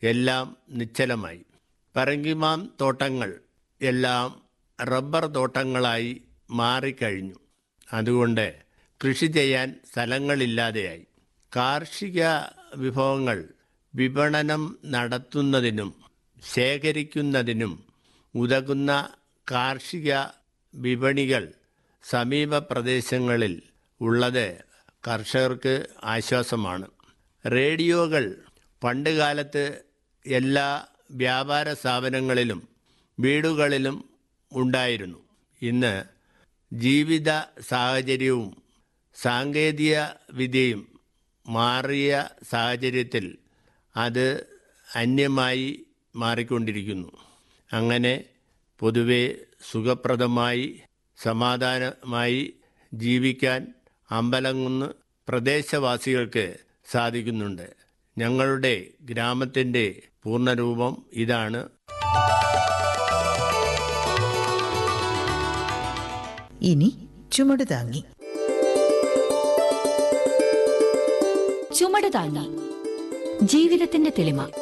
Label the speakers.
Speaker 1: എല്ലാം നിശ്ചലമായി പറങ്കിമാൻ തോട്ടങ്ങൾ എല്ലാം റബ്ബർ തോട്ടങ്ങളായി മാറിക്കഴിഞ്ഞു അതുകൊണ്ട് കൃഷി ചെയ്യാൻ സ്ഥലങ്ങളില്ലാതെയായി കാർഷിക വിഭവങ്ങൾ വിപണനം നടത്തുന്നതിനും ശേഖരിക്കുന്നതിനും ഉതകുന്ന കാർഷിക വിപണികൾ സമീപ പ്രദേശങ്ങളിൽ ഉള്ളത് കർഷകർക്ക് ആശ്വാസമാണ് റേഡിയോകൾ പണ്ടുകാലത്ത് എല്ലാ വ്യാപാര സ്ഥാപനങ്ങളിലും വീടുകളിലും ഉണ്ടായിരുന്നു ഇന്ന് ജീവിത സാഹചര്യവും സാങ്കേതിക വിദ്യയും മാറിയ സാഹചര്യത്തിൽ അത് അന്യമായി മാറിക്കൊണ്ടിരിക്കുന്നു അങ്ങനെ പൊതുവെ സുഖപ്രദമായി സമാധാനമായി ജീവിക്കാൻ അമ്പലങ്ങുന്ന് പ്രദേശവാസികൾക്ക് സാധിക്കുന്നുണ്ട് ഞങ്ങളുടെ ഗ്രാമത്തിൻ്റെ പൂർണ്ണരൂപം ഇതാണ്
Speaker 2: ഇനി ചുമട് താങ്ങി
Speaker 3: ചുമട് താങ്ങി ജീവിതത്തിന്റെ തെളിമ